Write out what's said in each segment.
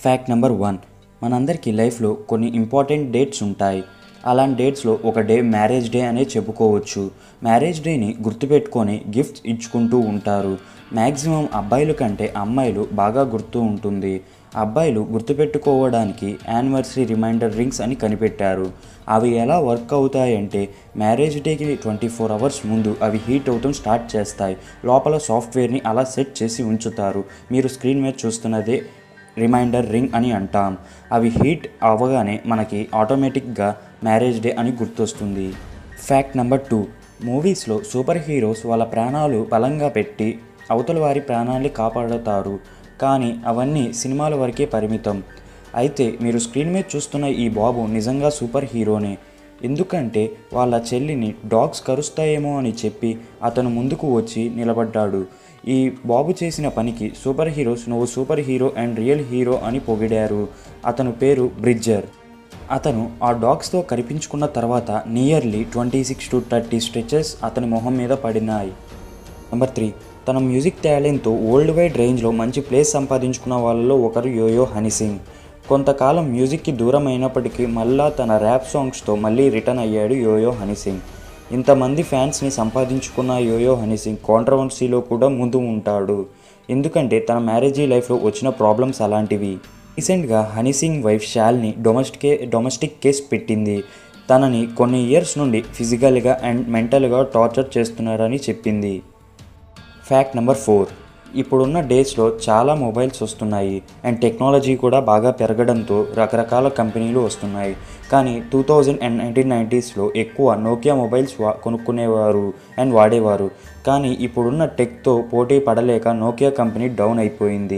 fact number one మనందరికీ లైఫ్లో కొన్ని ఇంపార్టెంట్ డేట్స్ ఉంటాయి అలాంటి డేట్స్లో ఒక డే మ్యారేజ్ డే అనే చెప్పుకోవచ్చు మ్యారేజ్ డేని గుర్తుపెట్టుకొని గిఫ్ట్స్ ఇచ్చుకుంటూ ఉంటారు మ్యాక్సిమం అబ్బాయిల కంటే అమ్మాయిలు బాగా గుర్తు ఉంటుంది అబ్బాయిలు గుర్తుపెట్టుకోవడానికి యానివర్సరీ రిమైండర్ రింగ్స్ అని కనిపెట్టారు అవి ఎలా వర్క్ అవుతాయంటే మ్యారేజ్ డేకి ట్వంటీ ఫోర్ అవర్స్ ముందు అవి హీట్ అవటం స్టార్ట్ చేస్తాయి లోపల సాఫ్ట్వేర్ని అలా సెట్ చేసి ఉంచుతారు మీరు స్క్రీన్ మీద చూస్తున్నదే రిమైండర్ రింగ్ అని అంటాం అవి హీట్ అవ్వగానే మనకి ఆటోమేటిక్గా మ్యారేజ్ డే అని గుర్తొస్తుంది ఫ్యాక్ట్ నెంబర్ టూ మూవీస్లో సూపర్ హీరోస్ వాళ్ళ ప్రాణాలు బలంగా పెట్టి అవతల వారి ప్రాణాల్ని కాపాడుతారు కానీ అవన్నీ సినిమాల వరకే పరిమితం అయితే మీరు స్క్రీన్ మీద చూస్తున్న ఈ బాబు నిజంగా సూపర్ హీరోనే ఎందుకంటే వాళ్ళ చెల్లిని డాగ్స్ కరుస్తాయేమో అని చెప్పి అతను ముందుకు వచ్చి నిలబడ్డాడు ఈ బాబు చేసిన పనికి సూపర్ హీరోస్ నువ్వు super hero and real hero అని పొగిడారు అతను పేరు బ్రిడ్జర్ అతను ఆ డాగ్స్తో కనిపించుకున్న తర్వాత nearly twenty six to thirty stitches అతని మొహం మీద పడినాయి నెంబర్ త్రీ తన మ్యూజిక్ టాలెంట్తో వరల్డ్ వైడ్ రేంజ్లో మంచి ప్లేస్ సంపాదించుకున్న వాళ్ళలో ఒకరు యోయో హనీసింగ్ కొంతకాలం మ్యూజిక్కి దూరం అయినప్పటికీ మళ్ళా తన ర్యాప్ సాంగ్స్తో మళ్ళీ రిటర్న్ అయ్యాడు యోయో హనీసింగ్ ఇంతమంది ఫ్యాన్స్ని సంపాదించుకున్న యోయో హనీసింగ్ కాంట్రవర్సీలో కూడా ముందు ఉంటాడు ఎందుకంటే తన మ్యారేజీ లైఫ్లో వచ్చిన ప్రాబ్లమ్స్ అలాంటివి రీసెంట్గా హనీసింగ్ వైఫ్ షాల్ని డొమెస్టికే డొమెస్టిక్ కేస్ పెట్టింది తనని కొన్ని ఇయర్స్ నుండి ఫిజికల్గా అండ్ మెంటల్గా టార్చర్ చేస్తున్నారని చెప్పింది ఫ్యాక్ట్ నెంబర్ ఫోర్ ఇప్పుడున్న డేస్లో చాలా మొబైల్స్ వస్తున్నాయి అండ్ టెక్నాలజీ కూడా బాగా పెరగడంతో రకరకాల కంపెనీలు వస్తున్నాయి కానీ టూ థౌజండ్ అండ్ నైన్టీన్ నైంటీస్లో ఎక్కువ నోకియా మొబైల్స్ వా కొనుక్కునేవారు అండ్ వాడేవారు కానీ ఇప్పుడున్న టెక్తో పోటీ పడలేక నోకియా కంపెనీ డౌన్ అయిపోయింది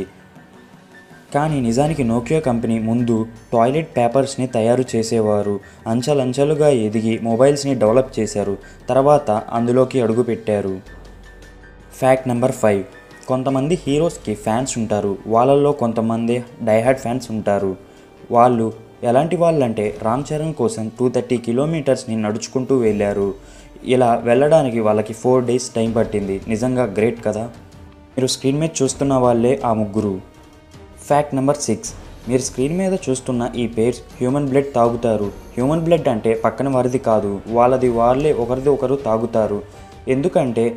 కానీ నిజానికి నోకియా కంపెనీ ముందు టాయిలెట్ పేపర్స్ని తయారు చేసేవారు అంచెలంచెలుగా ఎదిగి మొబైల్స్ని డెవలప్ చేశారు తర్వాత అందులోకి అడుగుపెట్టారు ఫ్యాక్ట్ నెంబర్ ఫైవ్ కొంతమంది హీరోస్కి ఫ్యాన్స్ ఉంటారు వాళ్ళల్లో కొంతమంది డైహార్డ్ ఫ్యాన్స్ ఉంటారు వాళ్ళు ఎలాంటి వాళ్ళంటే రామ్ చరణ్ కోసం టూ థర్టీ కిలోమీటర్స్ని నడుచుకుంటూ వెళ్ళారు ఇలా వెళ్ళడానికి వాళ్ళకి ఫోర్ డేస్ టైం పట్టింది నిజంగా గ్రేట్ కదా మీరు స్క్రీన్ మీద చూస్తున్న వాళ్ళే ఆ ముగ్గురు ఫ్యాక్ట్ నెంబర్ సిక్స్ మీరు స్క్రీన్ మీద చూస్తున్న ఈ పేర్స్ హ్యూమన్ బ్లడ్ తాగుతారు హ్యూమన్ బ్లడ్ అంటే పక్కన వారిది కాదు వాళ్ళది వాళ్ళే ఒకరిది ఒకరు తాగుతారు ఎందుకంటే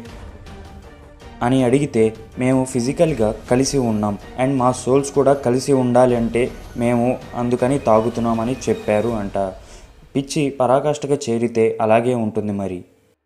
అని అడిగితే మేము ఫిజికల్గా కలిసి ఉన్నాం అండ్ మా సోల్స్ కూడా కలిసి ఉండాలి అంటే మేము అందుకని తాగుతున్నామని చెప్పారు అంట పిచ్చి పరాకాష్ఠగా చేరితే అలాగే ఉంటుంది మరి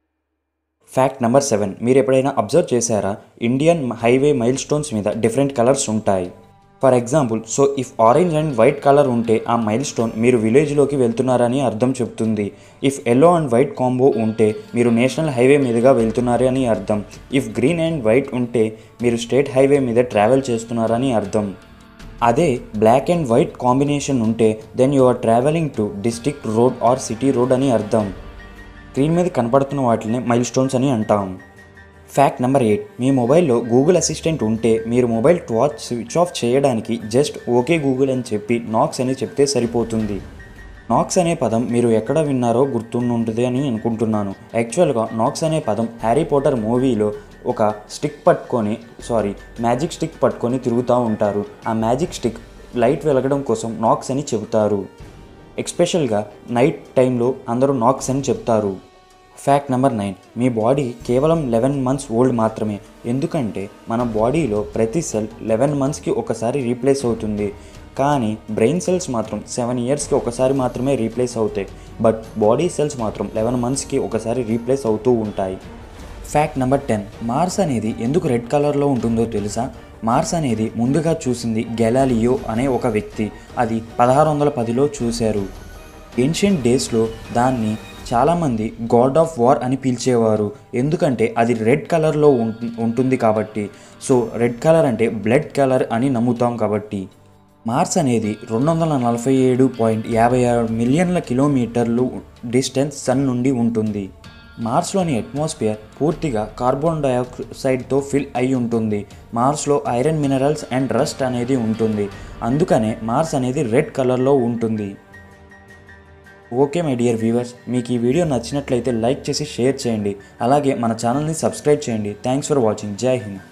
ఫ్యాక్ట్ నెంబర్ సెవెన్ మీరు ఎప్పుడైనా అబ్జర్వ్ చేశారా ఇండియన్ హైవే మైల్ స్టోన్స్ మీద డిఫరెంట్ కలర్స్ ఉంటాయి for example so if orange and white colour ఉంటే ఆ మైల్ స్టోన్ మీరు విలేజ్లోకి వెళ్తున్నారని అర్థం చెప్తుంది if yellow and white combo ఉంటే మీరు నేషనల్ హైవే మీదుగా వెళ్తున్నారని అర్థం ఇఫ్ గ్రీన్ అండ్ వైట్ ఉంటే మీరు స్టేట్ హైవే మీద ట్రావెల్ చేస్తున్నారని అర్థం అదే బ్లాక్ అండ్ వైట్ కాంబినేషన్ ఉంటే then you are travelling to district road or city road అని అర్థం స్క్రీన్ మీద కనపడుతున్న వాటిని మైల్ స్టోన్స్ అని అంటాం ఫ్యాక్ట్ నెంబర్ ఎయిట్ మీ మొబైల్లో గూగుల్ అసిస్టెంట్ ఉంటే మీరు మొబైల్ టార్చ్ స్విచ్ ఆఫ్ చేయడానికి జస్ట్ ఓకే గూగుల్ అని చెప్పి నాక్స్ అని చెప్తే సరిపోతుంది నాక్స్ అనే పదం మీరు ఎక్కడ విన్నారో గుర్తుంటుంది అని అనుకుంటున్నాను యాక్చువల్గా నాక్స్ అనే పదం హ్యారీ పోటర్ మూవీలో ఒక స్టిక్ పట్టుకొని సారీ మ్యాజిక్ స్టిక్ పట్టుకొని తిరుగుతూ ఉంటారు ఆ మ్యాజిక్ స్టిక్ లైట్ వెలగడం కోసం నాక్స్ అని చెబుతారు ఎక్స్పెషల్గా నైట్ టైంలో అందరూ నాక్స్ అని చెప్తారు ఫ్యాక్ట్ నెంబర్ నైన్ మీ బాడీ కేవలం లెవెన్ మంత్స్ ఓల్డ్ మాత్రమే ఎందుకంటే మన బాడీలో ప్రతి సెల్ లెవెన్ మంత్స్కి ఒకసారి రీప్లేస్ అవుతుంది కానీ బ్రెయిన్ సెల్స్ మాత్రం సెవెన్ ఇయర్స్కి ఒకసారి మాత్రమే రీప్లేస్ అవుతాయి బట్ బాడీ సెల్స్ మాత్రం లెవెన్ మంత్స్కి ఒకసారి రీప్లేస్ అవుతూ ఉంటాయి ఫ్యాక్ట్ నెంబర్ టెన్ మార్స్ అనేది ఎందుకు రెడ్ కలర్లో ఉంటుందో తెలుసా మార్స్ అనేది ముందుగా చూసింది గెలాలియో అనే ఒక వ్యక్తి అది పదహారు వందల పదిలో చూశారు ఏన్షియంట్ డేస్లో దాన్ని చాలామంది గాడ్ ఆఫ్ వార్ అని పిలిచేవారు ఎందుకంటే అది రెడ్ కలర్లో ఉంటు- ఉంటుంది కాబట్టి సో రెడ్ కలర్ అంటే బ్లడ్ కలర్ అని నమ్ముతాం కాబట్టి మార్స్ అనేది రెండు వందల నలభై ఏడు పాయింట్ యాభై ఆరు మిలియన్ల కిలోమీటర్లు డిస్టెన్స్ సన్ నుండి ఉంటుంది మార్స్లోని అట్మాస్ఫియర్ పూర్తిగా కార్బన్ డయాక్సైడ్తో ఫిల్ అయి ఉంటుంది మార్స్లో ఐరన్ మినరల్స్ అండ్ రస్ట్ అనేది ఉంటుంది అందుకనే మార్స్ అనేది రెడ్ కలర్లో ఉంటుంది ఓకే మై డియర్ వ్యూవర్స్ మీకు ఈ వీడియో నచ్చినట్లయితే లైక్ చేసి షేర్ చేయండి అలాగే మన ఛానల్ని సబ్స్క్రైబ్ చేయండి థ్యాంక్స్ ఫర్ వాచింగ్ జై హింద్